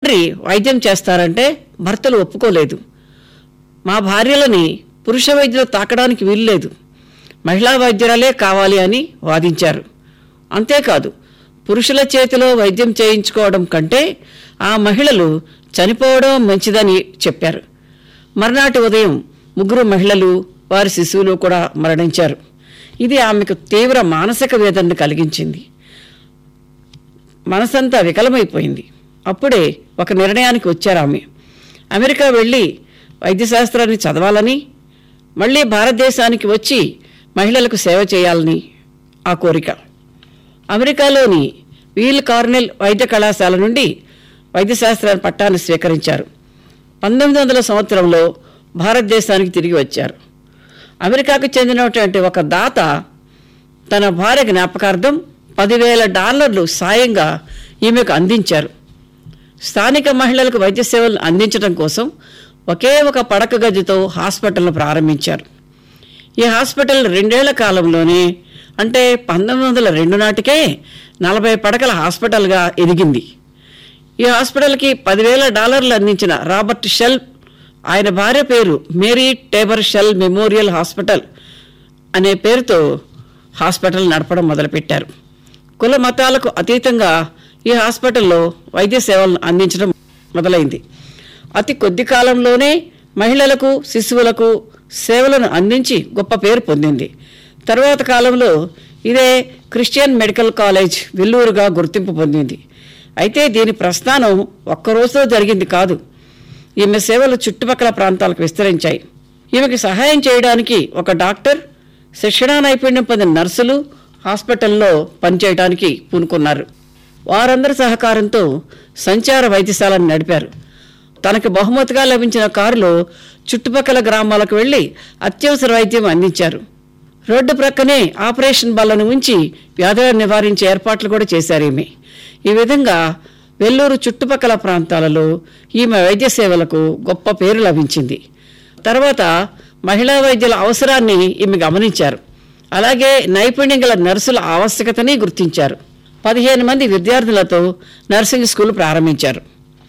తండ్రి వైద్యం చేస్తారంటే భర్తలు ఒప్పుకోలేదు మా భార్యలని పురుష వైద్యులు తాకడానికి వీల్లేదు మహిళా వైద్యురాలే కావాలి అని వాదించారు అంతేకాదు పురుషుల చేతిలో వైద్యం చేయించుకోవడం కంటే ఆ మహిళలు చనిపోవడం మంచిదని చెప్పారు మర్నాటి ఉదయం ముగ్గురు మహిళలు వారి శిశువులు కూడా మరణించారు ఇది ఆమెకు తీవ్ర మానసిక వేదనను కలిగించింది మనసంతా వికలమైపోయింది అప్పుడే ఒక నిర్ణయానికి వచ్చారు ఆమె అమెరికా వెళ్ళి వైద్యశాస్త్రాన్ని చదవాలని మళ్ళీ భారతదేశానికి వచ్చి మహిళలకు సేవ చేయాలని ఆ కోరిక అమెరికాలోని వీల్ కార్నెల్ వైద్య కళాశాల నుండి వైద్యశాస్త్ర పట్టాన్ని స్వీకరించారు పంతొమ్మిది వందల సంవత్సరంలో భారతదేశానికి తిరిగి వచ్చారు అమెరికాకు చెందినటువంటి ఒక దాత తన భార్య జ్ఞాపకార్థం పదివేల డాలర్లు సాయంగా ఈమెకు అందించారు స్థానిక మహిళలకు వైద్య సేవలు అందించడం కోసం ఒకే ఒక పడక గదితో హాస్పిటల్ను ప్రారంభించారు ఈ హాస్పిటల్ రెండేళ్ల కాలంలోనే అంటే పంతొమ్మిది వందల రెండు నాటికే నలభై పడకల హాస్పిటల్గా ఎదిగింది ఈ హాస్పిటల్కి పదివేల డాలర్లు అందించిన రాబర్ట్ షెల్ ఆయన భార్య పేరు Mary Taber Schell memorial hospital అనే పేరుతో హాస్పిటల్ నడపడం మొదలుపెట్టారు కుల మతాలకు అతీతంగా ఈ హాస్పిటల్లో వైద్య సేవలను అందించడం మొదలైంది అతి కొద్ది కాలంలోనే మహిళలకు శిశువులకు సేవలను అందించి గొప్ప పేరు పొందింది తరువాత కాలంలో ఇదే క్రిస్టియన్ మెడికల్ కాలేజ్ వెల్లూరుగా గుర్తింపు పొందింది అయితే దీని ప్రస్థానం ఒక్క రోజులో జరిగింది కాదు ఈమె సేవలు చుట్టుపక్కల ప్రాంతాలకు విస్తరించాయి ఈమెకి సహాయం చేయడానికి ఒక డాక్టర్ శిక్షణా నైపుణ్యం పొందిన నర్సులు హాస్పిటల్లో పనిచేయడానికి పూనుకున్నారు వారందరి సహకారంతో సంచార వైద్యశాలను నడిపారు తనకు బహుమతిగా లభించిన కారులో చుట్టుపక్కల గ్రామాలకు వెళ్లి అత్యవసర వైద్యం అందించారు రోడ్డు ప్రక్కనే ఆపరేషన్ బల్లను ఉంచి వ్యాధులను నివారించే ఏర్పాట్లు కూడా చేశారు ఈమె ఈ విధంగా వెల్లూరు చుట్టుపక్కల ప్రాంతాలలో ఈమె వైద్య సేవలకు గొప్ప పేరు లభించింది తర్వాత మహిళా వైద్యుల అవసరాన్ని ఈమె గమనించారు అలాగే నైపుణ్యం గల నర్సుల ఆవశ్యకతని గుర్తించారు పదిహేను మంది విద్యార్థులతో నర్సింగ్ స్కూల్ ప్రారంభించారు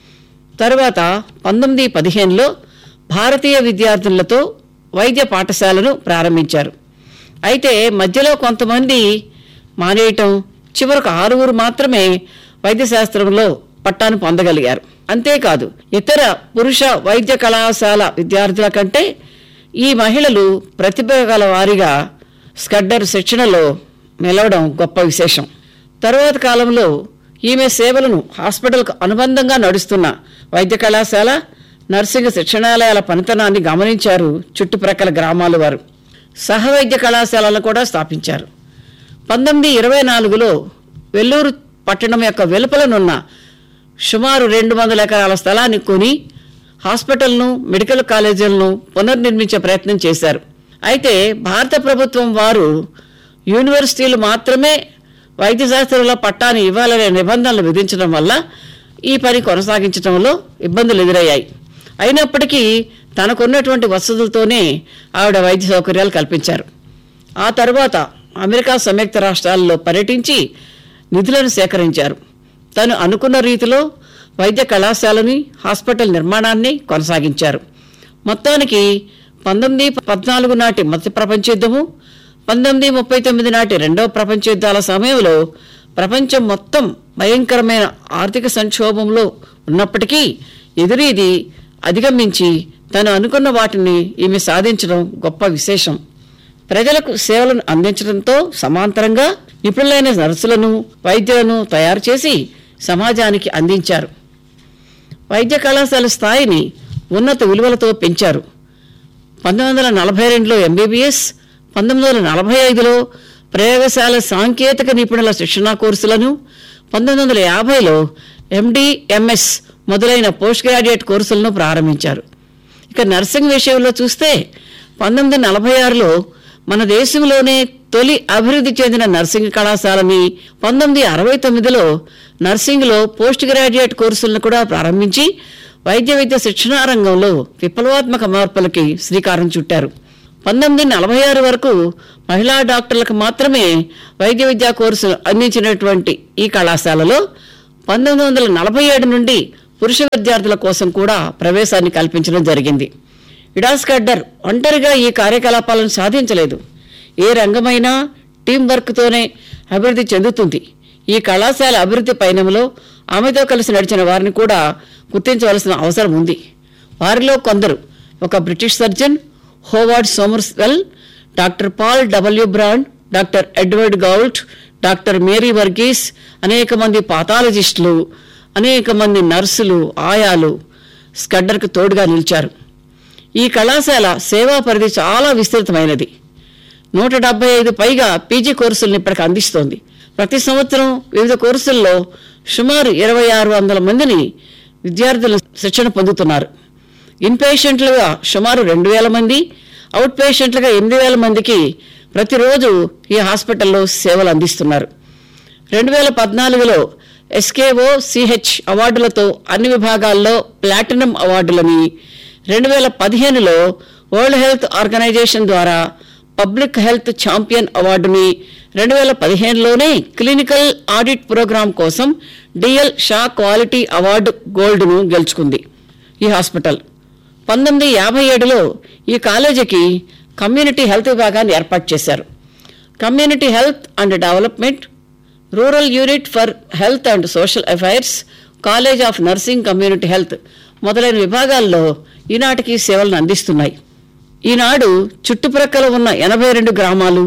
తరువాత పంతొమ్మిది పదిహేనులో భారతీయ విద్యార్థులతో వైద్య పాఠశాలను ప్రారంభించారు అయితే మధ్యలో కొంతమంది మానేయటం చివరకు ఆరుగురు మాత్రమే వైద్యశాస్త్రంలో పట్టాను పొందగలిగారు అంతేకాదు ఇతర పురుష వైద్య కళాశాల విద్యార్థుల కంటే ఈ మహిళలు ప్రతిభ గల వారిగా స్కడ్డర్ శిక్షణలో నిలవడం గొప్ప విశేషం తరువాత కాలంలో ఈమె సేవలను హాస్పిటల్కు అనుబంధంగా నడుస్తున్న వైద్య కళాశాల నర్సింగ్ శిక్షణాలయాల పనితనాన్ని గమనించారు చుట్టుప్రక్కల గ్రామాల వారు సహవైద్య కళాశాలను కూడా స్థాపించారు పంతొమ్మిది ఇరవై నాలుగులో వెల్లూరు పట్టణం యొక్క వెలుపలనున్న సుమారు రెండు వందల ఎకరాల స్థలాన్ని కొని హాస్పిటల్ను మెడికల్ కాలేజీలను పునర్నిర్మించే ప్రయత్నం చేశారు అయితే భారత ప్రభుత్వం వారు యూనివర్సిటీలు మాత్రమే వైద్యశాస్త్రంలో పట్టాన్ని ఇవ్వాలనే నిబంధనలు విధించడం వల్ల ఈ పని కొనసాగించడంలో ఇబ్బందులు ఎదురయ్యాయి అయినప్పటికీ తనకున్నటువంటి వసతులతోనే ఆవిడ వైద్య సౌకర్యాలు కల్పించారు ఆ తర్వాత అమెరికా సంయుక్త రాష్ట్రాల్లో పర్యటించి నిధులను సేకరించారు తను అనుకున్న రీతిలో వైద్య కళాశాలని హాస్పిటల్ నిర్మాణాన్ని కొనసాగించారు మొత్తానికి పంతొమ్మిది పద్నాలుగు నాటి మొదటి ప్రపంచ యుద్ధము పంతొమ్మిది ముప్పై తొమ్మిది నాటి రెండవ ప్రపంచ యుద్ధాల సమయంలో ప్రపంచం మొత్తం భయంకరమైన ఆర్థిక సంక్షోభంలో ఉన్నప్పటికీ ఎదురీది అధిగమించి తను అనుకున్న వాటిని ఈమె సాధించడం గొప్ప విశేషం ప్రజలకు సేవలను అందించడంతో సమాంతరంగా నిపుణులైన నర్సులను వైద్యులను తయారు చేసి సమాజానికి అందించారు వైద్య కళాశాల స్థాయిని ఉన్నత విలువలతో పెంచారు పంతొమ్మిది వందల నలభై రెండులో ఎంబీబీఎస్ పంతొమ్మిది వందల నలభై ఐదులో ప్రయోగశాల సాంకేతిక నిపుణుల శిక్షణా కోర్సులను పంతొమ్మిది వందల యాభైలో ఎండి ఎంఎస్ మొదలైన పోస్ట్ గ్రాడ్యుయేట్ కోర్సులను ప్రారంభించారు ఇక నర్సింగ్ విషయంలో చూస్తే పంతొమ్మిది నలభై ఆరులో మన దేశంలోనే తొలి అభివృద్ధి చెందిన నర్సింగ్ కళాశాలని పంతొమ్మిది అరవై తొమ్మిదిలో నర్సింగ్లో పోస్ట్ గ్రాడ్యుయేట్ కోర్సులను కూడా ప్రారంభించి వైద్య విద్య శిక్షణా రంగంలో విప్లవాత్మక మార్పులకి శ్రీకారం చుట్టారు పంతొమ్మిది నలభై ఆరు వరకు మహిళా డాక్టర్లకు మాత్రమే వైద్య విద్యా కోర్సు అందించినటువంటి ఈ కళాశాలలో పంతొమ్మిది వందల నలభై ఏడు నుండి పురుష విద్యార్థుల కోసం కూడా ప్రవేశాన్ని కల్పించడం జరిగింది ఇడాస్ కడ్డర్ ఒంటరిగా ఈ కార్యకలాపాలను సాధించలేదు ఏ రంగమైనా టీం వర్క్తోనే అభివృద్ధి చెందుతుంది ఈ కళాశాల అభివృద్ధి పయనంలో ఆమెతో కలిసి నడిచిన వారిని కూడా గుర్తించవలసిన అవసరం ఉంది వారిలో కొందరు ఒక British surgeon Howard Somervell doctor Paul W Brand doctor Edward Gault doctor Mary Verghese అనేక మంది పాథాలజిస్టులు అనేక మంది నర్సులు ఆయాలు స్కడ్డర్కు తోడుగా నిలిచారు ఈ కళాశాల సేవా పరిధి చాలా విస్తృతమైనది నూట డెబ్బై ఐదు పైగా పీజీ కోర్సులను ఇప్పటికి అందిస్తోంది ప్రతి సంవత్సరం వివిధ కోర్సుల్లో సుమారు ఇరవై ఆరు వందల మందిని విద్యార్థులు శిక్షణ పొందుతున్నారు ఇన్పేషెంట్లుగా సుమారు రెండు వేల మంది అవుట్ పేషెంట్లుగా ఎనిమిది వేల మందికి ప్రతిరోజు ఈ హాస్పిటల్లో సేవలు అందిస్తున్నారు రెండు వేల పద్నాలుగులో ఎస్కేఓ సిహెచ్ అవార్డులతో అన్ని విభాగాల్లో ప్లాటినం అవార్డులని రెండు వేల పదిహేనులో వరల్డ్ హెల్త్ ఆర్గనైజేషన్ ద్వారా పబ్లిక్ హెల్త్ ఛాంపియన్ అవార్డుని రెండు వేల పదిహేనులోనే క్లినికల్ ఆడిట్ ప్రోగ్రాం కోసం డిఎల్ షా క్వాలిటీ అవార్డు గోల్డ్ను గెలుచుకుంది ఈ హాస్పిటల్ పంతొమ్మిది యాభై ఏడులో ఈ కాలేజీకి కమ్యూనిటీ హెల్త్ విభాగాన్ని ఏర్పాటు చేశారు community health and development rural unit for health and social affairs college of nursing community health మొదలైన విభాగాల్లో ఈనాటికి సేవలను అందిస్తున్నాయి ఈనాడు చుట్టుప్రక్కల ఉన్న ఎనభై రెండు గ్రామాలు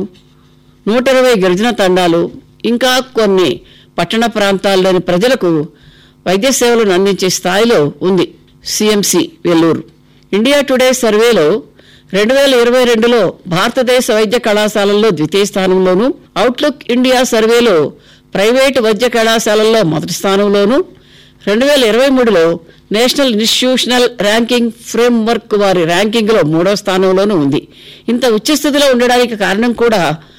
నూట ఇరవై గిరిజన తండాలు ఇంకా కొన్ని పట్టణ ప్రాంతాల్లోని ప్రజలకు వైద్య సేవలను అందించే స్థాయిలో ఉంది సిఎంసి వెల్లూరు ఇండియా టుడే సర్వేలో రెండు వేల ఇరవై రెండులో భారతదేశ వైద్య కళాశాలల్లో ద్వితీయ స్థానంలోను అవుట్లుక్ ఇండియా సర్వేలో ప్రైవేటు వైద్య కళాశాలల్లో మొదటి స్థానంలోను రెండు వేల ఇరవై మూడులో నేషనల్ ఇన్స్టిట్యూషనల్ ర్యాంకింగ్ ఫ్రేమ్వర్క్ వారి ర్యాంకింగ్లో మూడో స్థానంలోనూ ఉంది ఇంత ఉచ్చస్థితిలో ఉండడానికి కారణం కూడా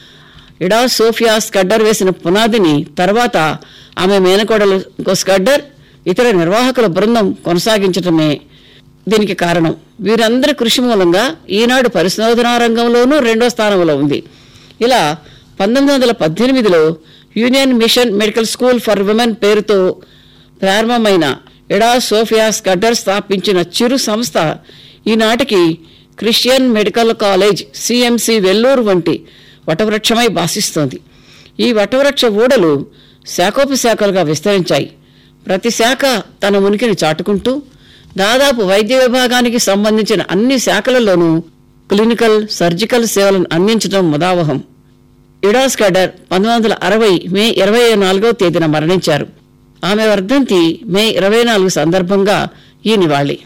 ఇడా సోఫియా స్కడ్డర్ వేసిన పునాదిని తర్వాత ఆమె మేనకోడలు స్కడ్డర్ ఇతర నిర్వాహకుల బృందం కొనసాగించటమే దీనికి కారణం వీరందరి కృషి మూలంగా ఈనాడు పరిశోధనా రంగంలోనూ రెండో స్థానంలో ఉంది ఇలా పంతొమ్మిది వందల పద్దెనిమిదిలో union mission medical school for women పేరుతో ప్రారంభమైన ఎడా సోఫియా స్కడ్డర్ స్థాపించిన చిరు సంస్థ ఈనాటికి Christian medical college CMC Vellore వంటి వటవృక్షమై భాసిస్తోంది ఈ వటవృక్ష ఊడలు శాఖోపశాఖలుగా విస్తరించాయి ప్రతి శాఖ తన ఉనికిని చాటుకుంటూ దాదాపు వైద్య విభాగానికి సంబంధించిన అన్ని శాఖలలోనూ క్లినికల్ సర్జికల్ సేవలను అందించడం ముదావహం ఇడాస్ కడర్ పంతొమ్మిది వందల అరవై మే ఇరవై నాలుగవ తేదీన మరణించారు ఆమె వర్ధంతి మే ఇరవై నాలుగు సందర్భంగా ఈ నివాళి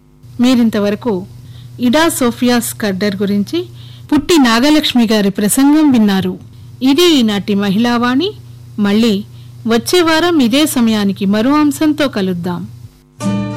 మీరింతవరకు ఇడా సోఫియా స్కడ్డర్ గురించి పుట్టి నాగలక్ష్మి గారి ప్రసంగం విన్నారు ఇది ఈనాటి మహిళావాణి మళ్ళీ వచ్చే వారం ఇదే సమయానికి మరో అంశంతో కలుద్దాం